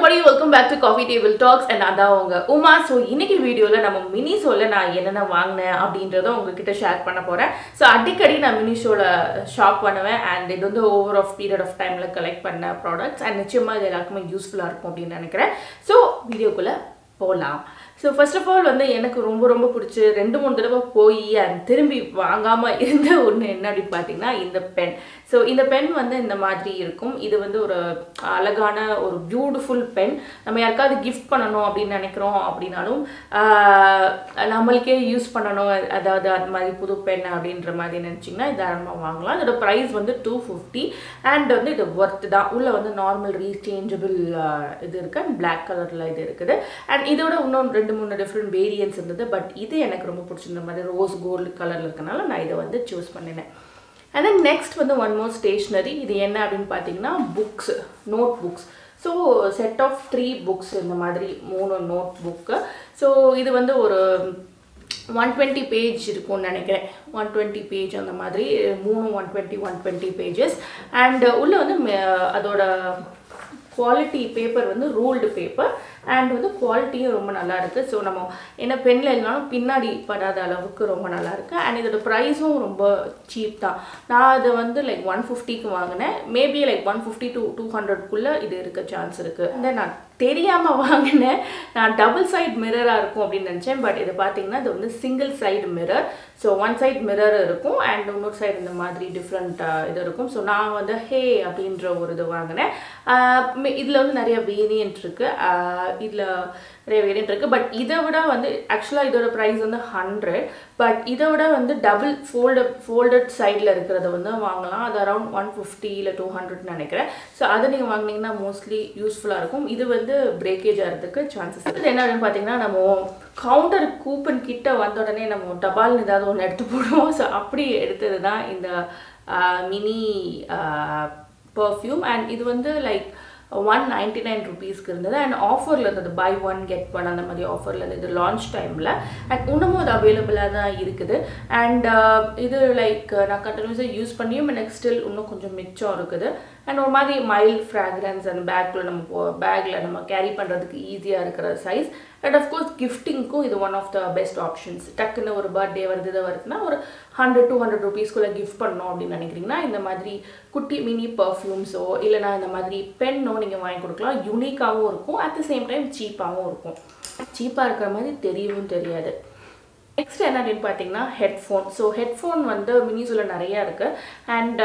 everybody welcome back to coffee table talks and அதான் உங்க Uma so இன்னைக்கு வீடியோவில் நம்ம மினி ஷோவில் நான் என்னென்ன வாங்கினேன் அப்படின்றத உங்ககிட்ட ஷேர் பண்ண போகிறேன் ஸோ அடிக்கடி நான் மினி ஷோவில் ஷாப் பண்ணுவேன் அண்ட் இது வந்து ஓவர் ஆஃப் பீரியட் ஆஃப் டைமில் கலெக்ட் பண்ண ப்ராடக்ட்ஸ் அண்ட் நிச்சயமாக இது எல்லாருக்குமே யூஸ்ஃபுல்லாக இருக்கும் அப்படின்னு நினைக்கிறேன் ஸோ வீடியோக்குள்ளே போகலாம் ஸோ ஃபர்ஸ்ட் ஆஃப் ஆல் வந்து எனக்கு ரொம்ப ரொம்ப பிடிச்சி ரெண்டு மூணு தடவை போய் அண்ட் திரும்பி வாங்காமல் இருந்த ஒன்று என்ன அப்படின்னு பார்த்தீங்கன்னா இந்த பென் ஸோ இந்த பென் வந்து இந்த மாதிரி இருக்கும் இது வந்து ஒரு அழகான ஒரு பியூட்டிஃபுல் பென் நம்ம யாருக்காவது கிஃப்ட் பண்ணணும் அப்படின்னு நினைக்கிறோம் அப்படின்னாலும் ஆஹ், நம்மளுக்கே யூஸ் பண்ணணும் அதாவது அந்த மாதிரி புது பென் அப்படின்ற மாதிரி நினச்சிங்கன்னா தாராளமாக வாங்கலாம் இதோட ப்ரைஸ் வந்து டூ ஃபிஃப்டி அண்ட் வந்து இது ஒர்த் தான் உள்ளே வந்து நார்மல் ரீசேஞ்சபிள் இது இருக்குது அண்ட் பிளாக் கலரில் இது இருக்குது அண்ட் இதோட இன்னும் ரெண்டு மூணு டிஃப்ரெண்ட் வேரியன்ஸ் இருந்தது பட் இது எனக்கு ரொம்ப பிடிச்சிருந்த மாதிரி ரோஸ் கோல்டு கலரில் இருக்கனால நான் இதை வந்து சூஸ் பண்ணினேன் அண்ட் தென் நெக்ஸ்ட் வந்து ஒன் மோர் ஸ்டேஷ்னரி இது என்ன அப்படின்னு பார்த்தீங்கன்னா books note books so set of three books இந்த மாதிரி மூணு நோட் புக்கு ஸோ இது வந்து ஒரு ஒன் டுவெண்ட்டி பேஜ் இருக்கும்னு நினைக்கிறேன் ஒன் டுவெண்ட்டி பேஜ் அந்த மாதிரி மூணு one twenty one twenty pages and உள்ளே வந்து மெ- அதோட குவாலிட்டி பேப்பர் வந்து ரூல்டு பேப்பர் அண்ட் வந்து குவாலிட்டியும் ரொம்ப நல்லா இருக்குது ஸோ நம்ம என்ன பெண்ணில் இல்லைனாலும் பின்னாடி படாத அளவுக்கு ரொம்ப நல்லா இருக்குது அண்ட் இதோட ப்ரைஸும் ரொம்ப சீப் தான் நான் அதை வந்து லைக் ஒன் ஃபிஃப்டிக்கு வாங்கினேன் maybe like one fifty to two ஹண்ட்ரட்குள்ளே இது இருக்க சான்ஸ் இருக்குது அந்த நான் தெரியாமல் வாங்கினேன் நான் டபுள் சைட் மிரராக இருக்கும் அப்படின்னு நினச்சேன் பட் இது பார்த்தீங்கன்னா இது வந்து single side mirror so one side mirror இருக்கும் அண்ட் இன்னொரு சைடு இந்த மாதிரி டிஃப்ரெண்ட் இது இருக்கும் ஸோ நான் வந்து ஹே அப்படின்ற ஒரு இது வாங்கினேன் இதில் வந்து நிறைய வேரியன்ட் இருக்குது இதில் நிறைய வேரியன்ட் இருக்குது பட் இதை விட வந்து ஆக்சுவலாக இதோட ப்ரைஸ் வந்து ஹண்ட்ரட் பட் இதை விட வந்து டபுள் ஃபோல்டட் ஃபோல்டட் சைடில் இருக்கிறத வந்து வாங்கலாம் அது அரௌண்ட் ஒன் ஃபிஃப்டி இல்லை டூ ஹண்ட்ரட்னு நினைக்கிறேன் ஸோ அதை நீங்கள் வாங்கினீங்கன்னா மோஸ்ட்லி யூஸ்ஃபுல்லாக இருக்கும் இது வந்து பிரேக்கேஜ் ஆகிறதுக்கு சான்சஸ் இருக்குது என்ன அப்படின்னு பார்த்தீங்கன்னா நம்ம கவுண்டர் கூப்பன் கிட்ட வந்த உடனே நம்ம டபால்னு ஏதாவது ஒன்று எடுத்து போடுவோம் ஸோ அப்படி எடுத்தது தான் இந்த மினி பர்ஃப்யூம் அண்ட் இது வந்து லைக் ஒன் நைன்டி நைன் ருபீஸ்க்கு இருந்தது அண்ட் ஆஃபரில் இருந்தது பை ஒன் கெட் ஒன் அந்த மாதிரி ஆஃபரில் இருந்தது லான்ச் டைமில் அண்ட் இன்னமும் அது அவைலபிளாக தான் இருக்குது அண்ட் இது லைக் நான் கண்டினியூஸாக யூஸ் பண்ணியும் எனக்கு ஸ்டில் இன்னும் கொஞ்சம் மிச்சம் இருக்குது அண்ட் ஒரு மாதிரி மைல்ட் ஃப்ராக்ரன்ஸ் அந்த பேக்கில் நம்ம போ பேக்கில் நம்ம கேரி பண்ணுறதுக்கு ஈஸியாக இருக்கிற சைஸ் அண்ட் அஃப்கோர்ஸ் கிஃப்டிங்க்கும் இது one of the best options டக்குன்னு ஒரு பர்த்டே வருது இது வருதுன்னா ஒரு ஹண்ட்ரட் டூ ஹண்ட்ரட் ருபீஸ்க்குள்ளே கிஃப்ட் பண்ணோம் அப்படின்னு நினைக்கிறீங்கன்னா இந்த மாதிரி குட்டி மினி பர்ஃப்யூம்ஸோ இல்லைனா இந்த மாதிரி பென்னோ நீங்கள் வாங்கி கொடுக்கலாம் யூனிக்காகவும் இருக்கும் அட் த சேம் டைம் சீப்பாகவும் இருக்கும் சீப்பாக இருக்கிற மாதிரி தெரியவும் தெரியாது நெக்ஸ்ட் என்ன அப்படின்னு பார்த்தீங்கன்னா ஹெட்ஃபோன் ஸோ ஹெட்ஃபோன் வந்து மினிஸில் நிறையா இருக்குது அண்ட்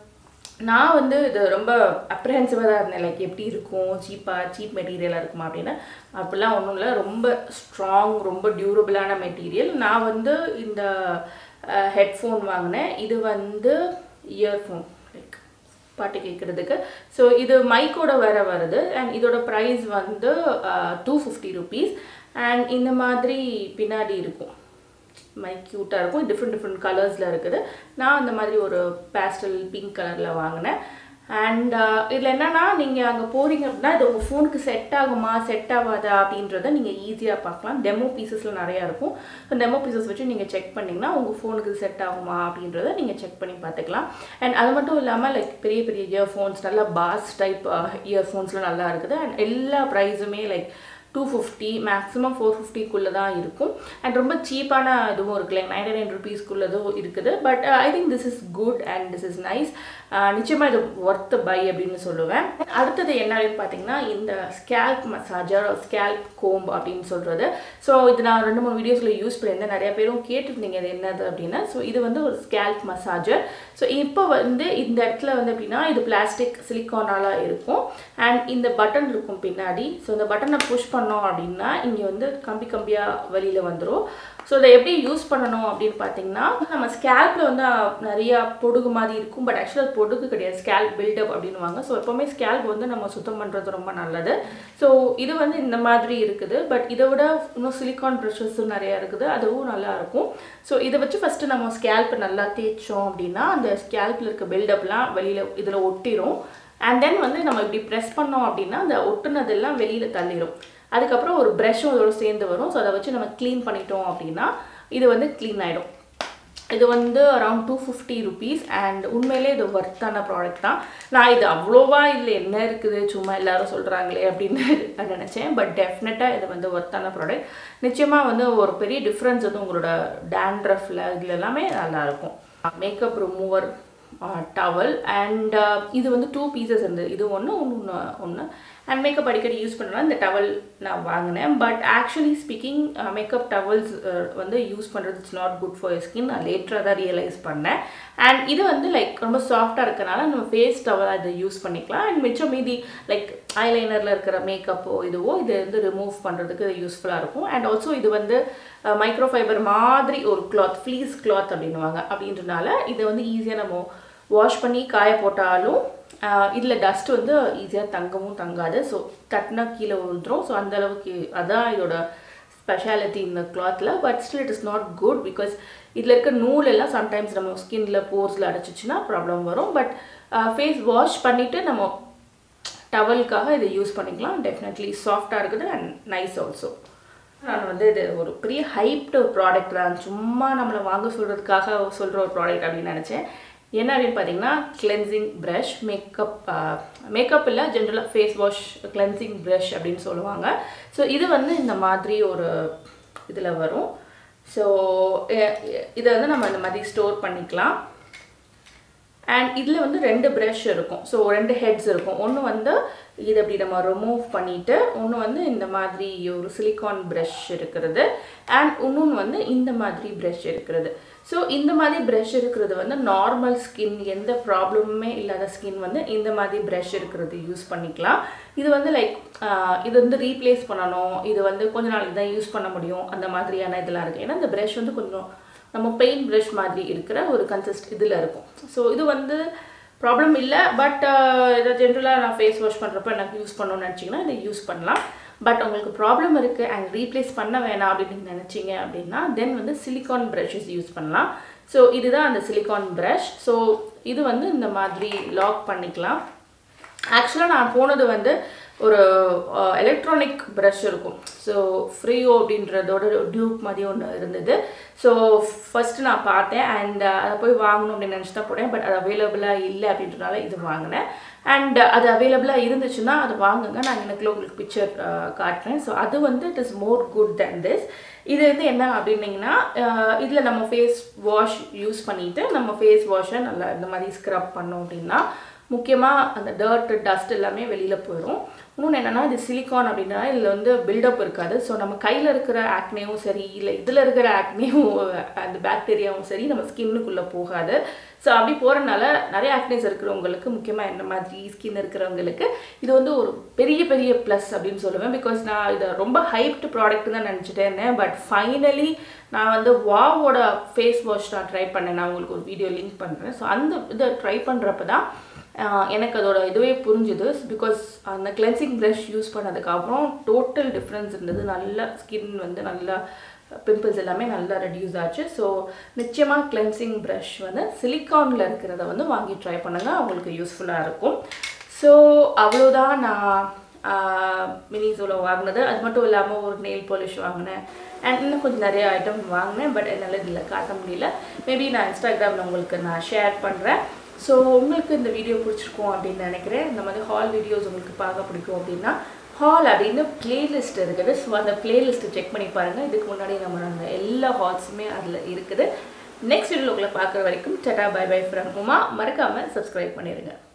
நான் வந்து இது ரொம்ப அப்ரஹென்சிவாக தான் இருந்தேன் லைக் எப்படி இருக்கும் சீப்பாக சீப் மெட்டீரியலாக இருக்குமா அப்படின்னு அப்படிலாம் ஒன்றும் இல்லை ரொம்ப ஸ்ட்ராங் ரொம்ப டியூரபிளான மெட்டீரியல் நான் வந்து இந்த ஹெட்ஃபோன் வாங்கினேன் இது வந்து இயர்ஃபோன் லைக் பாட்டு கேட்குறதுக்கு ஸோ இது மைக்கோட வேற வருது அண்ட் இதோட ப்ரைஸ் வந்து டூ ஃபிஃப்டி ருபீஸ் அண்ட் இந்த மாதிரி பின்னாடி இருக்கும் மைக் க்யூட்டாக இருக்கும் டிஃப்ரெண்ட் டிஃப்ரெண்ட் கலர்ஸில் இருக்குது நான் அந்த மாதிரி ஒரு பேஸ்டல் பிங்க் கலரில் வாங்கினேன் அண்ட் இதில் என்னென்னா நீங்கள் அங்கே போகிறீங்க அப்படின்னா இது உங்கள் ஃபோனுக்கு செட் ஆகுமா செட் ஆகாதா அப்படின்றத நீங்கள் ஈஸியாக பார்க்கலாம் டெமோ பீசஸில் நிறையா இருக்கும் ஸோ டெமோ பீசஸ் வச்சு நீங்கள் செக் பண்ணிங்கன்னா உங்கள் ஃபோனுக்கு செட் ஆகுமா அப்படின்றத நீங்கள் செக் பண்ணி பார்த்துக்கலாம் அண்ட் அது மட்டும் இல்லாமல் லைக் பெரிய பெரிய இயர்ஃபோன்ஸ் நல்லா பாஸ் டைப் இயர்ஃபோன்ஸ்லாம் நல்லா இருக்குது அண்ட் எல்லா ப்ரைஸுமே like two fifty maximum four ஃபிஃப்டிக்குள்ளே தான் இருக்கும் அண்ட் ரொம்ப சீப்பான இதுவும் இருக்குது லைக் நைன்டி நைன் ருபீஸ்க்குள்ளதும் இருக்குது but I think this is good and this is nice நிச்சயமாக இது ஒர்த் பை அப்படின்னு சொல்லுவேன் அடுத்தது என்ன அப்படின்னு பார்த்தீங்கன்னா இந்த ஸ்கேல்ப் மசாஜர் ஸ்கேல்ப் கோம்ப் அப்படின்னு சொல்கிறது ஸோ இது நான் ரெண்டு மூணு வீடியோஸில் யூஸ் பண்ணியிருந்தேன் நிறைய பேரும் கேட்டிருந்தீங்க இது என்னது அப்படின்னு ஸோ இது வந்து ஒரு ஸ்கேல்ப் மசாஜர் ஸோ இப்போ வந்து இந்த இடத்துல வந்து எப்படின்னா இது பிளாஸ்டிக் சிலிக்கானால இருக்கும் அண்ட் இந்த பட்டன் இருக்கும் பின்னாடி ஸோ இந்த பட்டனை புஷ் பண்ணோம் அப்படின்னா இங்கே வந்து கம்பி கம்பியாக வெளியில் வந்துடும் ஸோ இதை எப்படி யூஸ் பண்ணணும் அப்படின்னு பார்த்தீங்கன்னா நம்ம ஸ்கேல்பில் வந்து நிறையா பொடுகு மாதிரி இருக்கும் பட் ஆக்சுவலாக பொடுகு கிடையாது ஸ்கேல்ப் பில்டப் அப்படின்னுவாங்க ஸோ எப்போவுமே ஸ்கேல்ப் வந்து நம்ம சுத்தம் பண்ணுறது ரொம்ப நல்லது ஸோ இது வந்து இந்த மாதிரி இருக்குது பட் இதை விட இன்னும் சிலிக்கான் ப்ரஷஸும் நிறையா இருக்குது அதுவும் நல்லா இருக்கும் ஸோ இதை வச்சு ஃபஸ்ட்டு நம்ம ஸ்கேல்ப்பை நல்லா தேய்ச்சோம் அப்படின்னா அந்த ஸ்கேல்பில் இருக்க பில்டப்லாம் வெளியில் இதில் ஒட்டிடும் அண்ட் தென் வந்து நம்ம இப்படி ப்ரெஸ் பண்ணோம் அப்படின்னா அந்த ஒட்டுனதெல்லாம் வெளியில் தள்ளிடும் அதுக்கப்புறம் ஒரு ப்ரஷ்ஷும் இதோட சேர்ந்து வரும் ஸோ அதை வச்சு நம்ம க்ளீன் பண்ணிட்டோம் அப்படின்னா இது வந்து க்ளீன் ஆகிடும் இது வந்து around two fifty rupees and உண்மையிலே இது ஒர்த்தான ப்ராடக்ட் தான் நான் இது அவ்வளோவா இதில் என்ன இருக்குது சும்மா எல்லாரும் சொல்கிறாங்களே அப்படின்னு நான் நினச்சேன் பட் டெஃபினட்டாக இது வந்து ஒர்த்தான ப்ராடக்ட் நிச்சயமாக வந்து ஒரு பெரிய டிஃப்ரென்ஸ் வந்து உங்களோட டேண்ட்ரஃபில் இதில் எல்லாமே நல்லாயிருக்கும் மேக்கப் ரிமூவர் டவல் அண்ட் இது வந்து டூ பீசஸ் இருந்தது இது ஒன்று ஒன்று ஒன்று அண்ட் மேக்கப் அடிக்கடி யூஸ் பண்ணலாம் இந்த டவல் நான் வாங்கினேன் but actually speaking makeup towels வந்து யூஸ் பண்ணுறது it's not good for skin நான் லேட்டராக தான் ரியலைஸ் பண்ணேன் அண்ட் இது வந்து லைக் ரொம்ப சாஃப்டாக இருக்கனால நம்ம ஃபேஸ் டவலாக இதை யூஸ் பண்ணிக்கலாம் அண்ட் மிச்சம் மீதி லைக் ஐலைனரில் இருக்கிற மேக்கப்போ இதுவோ இது வந்து ரிமூவ் பண்ணுறதுக்கு இது யூஸ்ஃபுல்லாக இருக்கும் அண்ட் ஆல்சோ இது வந்து மைக்ரோ ஃபைபர் மாதிரி ஒரு கிளாத் ஃப்ளீஸ் கிளாத் அப்படின்னுவாங்க அப்படின்றனால இதை வந்து ஈஸியாக நம்ம வாஷ் பண்ணி காய போட்டாலும் இதில் டஸ்ட் வந்து ஈஸியாக தங்கவும் தங்காது ஸோ தட்டினா கீழே விழுந்துரும் ஸோ அந்த அளவுக்கு அதான் இதோட ஸ்பெஷாலிட்டி இந்த கிளாத்தில் but still it is not good because இதில் இருக்க நூல் எல்லாம் சம்டைம்ஸ் நம்ம ஸ்கின்ல போர்ஸில் அடைச்சிச்சுன்னா ப்ராப்ளம் வரும் பட் ஃபேஸ் வாஷ் பண்ணிவிட்டு நம்ம டவலுக்காக இதை யூஸ் பண்ணிக்கலாம் டெஃபினெட்லி சாஃப்டாக இருக்குது அண்ட் நைஸ் ஆல்சோ நான் வந்து இது ஒரு பெரிய ஹைப்டு ப்ராடக்ட் தான் சும்மா நம்மளை வாங்க சொல்கிறதுக்காக சொல்கிற ஒரு ப்ராடக்ட் அப்படின்னு நினச்சேன் என்ன அப்படின்னு பார்த்தீங்கன்னா கிளென்சிங் ப்ரஷ் மேக்கப் மேக்கப் இல்லை ஜென்ரலாக ஃபேஸ் வாஷ் கிளென்சிங் ப்ரஷ் அப்படின்னு சொல்லுவாங்க ஸோ இது வந்து இந்த மாதிரி ஒரு இதில் வரும் ஸோ இதை வந்து நம்ம இந்த மாதிரி ஸ்டோர் பண்ணிக்கலாம் அண்ட் இதில் வந்து ரெண்டு ப்ரஷ் இருக்கும் ஸோ ரெண்டு ஹெட்ஸ் இருக்கும் ஒன்று வந்து இதை அப்படி நம்ம ரிமூவ் பண்ணிவிட்டு ஒன்று வந்து இந்த மாதிரி ஒரு சிலிக்கான் ப்ரஷ் இருக்கிறது அண்ட் இன்னொன்று வந்து இந்த மாதிரி ப்ரஷ் இருக்கிறது ஸோ இந்த மாதிரி ப்ரஷ் இருக்கிறது வந்து நார்மல் ஸ்கின் எந்த ப்ராப்ளமுமே இல்லாத ஸ்கின் வந்து இந்த மாதிரி ப்ரஷ் இருக்கிறது யூஸ் பண்ணிக்கலாம் இது வந்து லைக் இது வந்து ரீப்ளேஸ் பண்ணணும் இது வந்து கொஞ்ச நாளைக்கு தான் யூஸ் பண்ண முடியும் அந்த மாதிரியான இதெல்லாம் இருக்குது ஏன்னா இந்த ப்ரஷ் வந்து கொஞ்சம் நம்ம பெயிண்ட் ப்ரஷ் மாதிரி இருக்கிற ஒரு கன்சிஸ்ட் இதில் இருக்கும் ஸோ இது வந்து ப்ராப்ளம் இல்லை பட் இதை ஜென்ரலாக நான் ஃபேஸ் வாஷ் பண்ணுறப்ப எனக்கு யூஸ் பண்ணணும்னு நினச்சிங்கன்னா இதை யூஸ் பண்ணலாம் பட் உங்களுக்கு ப்ராப்ளம் இருக்குது அண்ட் ரீப்ளேஸ் பண்ண வேணாம் அப்படின்னு நினச்சிங்க அப்படின்னா தென் வந்து சிலிக்கான் ப்ரஷஸ் யூஸ் பண்ணலாம் ஸோ இதுதான் அந்த சிலிக்கான் ப்ரஷ் ஸோ இது வந்து இந்த மாதிரி லாக் பண்ணிக்கலாம் ஆக்சுவலாக நான் போனது வந்து ஒரு எலக்ட்ரானிக் ப்ரஷ் இருக்கும் ஸோ ஃப்ரீயோ அப்படின்றதோட டியூப் மாதிரி ஒன்று இருந்தது ஸோ ஃபஸ்ட்டு நான் பார்த்தேன் அண்ட் அதை போய் வாங்கணும் அப்படின்னு நினச்சி தான் போனேன் பட் அது அவைலபிளாக இல்லை அப்படின்றனால இது வாங்கினேன் அண்ட் அது அவைலபிளாக இருந்துச்சுன்னா அது வாங்குங்க நான் எனக்கு உங்களுக்கு பிக்சர் காட்டுறேன் ஸோ அது வந்து it is more good then this இது வந்து என்ன அப்படின்னீங்கன்னா இதில் நம்ம ஃபேஸ் வாஷ் யூஸ் பண்ணிவிட்டு நம்ம ஃபேஸ் வாஷை நல்லா இந்த மாதிரி ஸ்க்ரப் பண்ணோம் அப்படின்னா முக்கியமாக அந்த டர்ட் டஸ்ட் எல்லாமே வெளியில் போயிடும் இன்னொன்று என்னென்னா இது சிலிக்கான் அப்படின்னா இதில் வந்து பில்டப் இருக்காது ஸோ நம்ம கையில் இருக்கிற ஆக்னேவும் சரி இல்லை இதில் இருக்கிற ஆக்னேவும் அந்த பாக்டீரியாவும் சரி நம்ம ஸ்கின்னுக்குள்ளே போகாது ஸோ அப்படி போகிறனால நிறைய ஆக்னேஸ் இருக்கிறவங்களுக்கு முக்கியமாக என்ன மாதிரி ஸ்கின் இருக்கிறவங்களுக்கு இது வந்து ஒரு பெரிய பெரிய ப்ளஸ் அப்படின்னு சொல்லுவேன் பிகாஸ் நான் இதை ரொம்ப ஹைப்டு ப்ராடக்ட் தான் நினச்சிட்டே இருந்தேன் பட் ஃபைனலி நான் வந்து வாவோட ஃபேஸ் வாஷ் நான் ட்ரை பண்ணேன் நான் உங்களுக்கு ஒரு வீடியோ லிங்க் பண்ணுறேன் ஸோ அந்த இதை ட்ரை பண்ணுறப்ப தான் எனக்கு அதோட இதுவே புரிஞ்சுது பிகாஸ் அந்த கிளென்சிங் ப்ரஷ் யூஸ் பண்ணதுக்கப்புறம் டோட்டல் டிஃப்ரென்ஸ் இருந்தது நல்ல ஸ்கின் வந்து நல்லா பிம்பிள்ஸ் எல்லாமே நல்லா ரெடியூஸ் ஆச்சு ஸோ நிச்சயமாக கிளென்சிங் ப்ரஷ் வந்து சிலிக்கானில் இருக்கிறத வந்து வாங்கி ட்ரை பண்ணுங்கள் அவங்களுக்கு யூஸ்ஃபுல்லாக இருக்கும் ஸோ அவ்வளோதான் நான் மினிசோவில் வாங்கினது அது மட்டும் இல்லாமல் ஒரு நெயில் பாலிஷ் வாங்கினேன் அண்ட் இன்னும் கொஞ்சம் நிறைய ஐட்டம் வாங்கினேன் பட் என்னால் இதில் காட்ட முடியல மேபி நான் இன்ஸ்டாகிராமில் உங்களுக்கு நான் ஷேர் பண்ணுறேன் ஸோ உங்களுக்கு இந்த வீடியோ பிடிச்சிருக்கும் அப்படின்னு நினைக்கிறேன் இந்த மாதிரி ஹால் வீடியோஸ் உங்களுக்கு பார்க்க பிடிக்கும் அப்படின்னா ஹால் அப்படின்னு பிளேலிஸ்ட் இருக்குது ஸோ அந்த பிளேலிஸ்ட்டை செக் பண்ணி பாருங்கள் இதுக்கு முன்னாடி நம்ம அந்த எல்லா ஹால்ஸுமே அதில் இருக்குது நெக்ஸ்ட் வீடியோக்குள்ளே பார்க்குற வரைக்கும் tata bye bye from Uma மறக்காமல் சப்ஸ்கிரைப் பண்ணிடுங்க